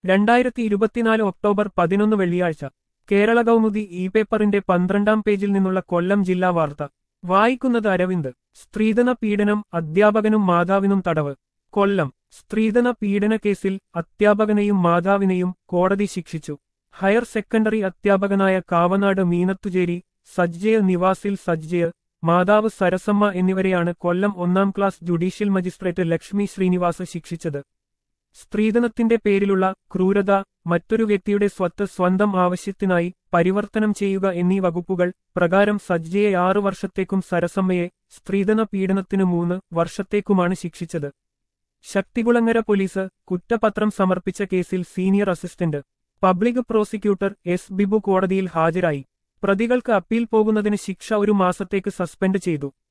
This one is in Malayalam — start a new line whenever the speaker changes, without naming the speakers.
രണ്ടായിരത്തി ഇരുപത്തിനാല് ഒക്ടോബർ പതിനൊന്ന് വെള്ളിയാഴ്ച കേരള കൗമുദി ഇ പേപ്പറിന്റെ പന്ത്രണ്ടാം പേജിൽ നിന്നുള്ള കൊല്ലം ജില്ലാ വാർത്ത വായിക്കുന്നത് അരവിന്ദ് സ്ത്രീധന പീഡനം അധ്യാപകനും മാതാവിനും തടവ് കൊല്ലം സ്ത്രീധന പീഡന കേസിൽ അധ്യാപകനെയും മാതാവിനെയും കോടതി ശിക്ഷിച്ചു ഹയർ സെക്കൻഡറി അധ്യാപകനായ കാവനാട് മീനത്തുചേരി സജ്ജയ നിവാസിൽ സജ്ജയ മാതാവ് സരസമ്മ എന്നിവരെയാണ് കൊല്ലം ഒന്നാം class judicial magistrate Lakshmi Srinivas ശിക്ഷിച്ചത് സ്ത്രീധനത്തിന്റെ പേരിലുള്ള ക്രൂരത മറ്റൊരു വ്യക്തിയുടെ സ്വത്ത് സ്വന്തം ആവശ്യത്തിനായി പരിവർത്തനം ചെയ്യുക എന്നീ വകുപ്പുകൾ പ്രകാരം സജ്ജയെ ആറു വർഷത്തേക്കും സരസമ്മയെ സ്ത്രീധന പീഡനത്തിനു മൂന്ന് വർഷത്തേക്കുമാണ് ശിക്ഷിച്ചത് ശക്തികുളങ്ങര പോലീസ് കുറ്റപത്രം സമർപ്പിച്ച കേസിൽ senior assistant public prosecutor S Bibu കോടതിയിൽ ഹാജരായി പ്രതികൾക്ക് അപ്പീൽ പോകുന്നതിന് ശിക്ഷ ഒരു മാസത്തേക്ക് സസ്പെൻഡ് ചെയ്തു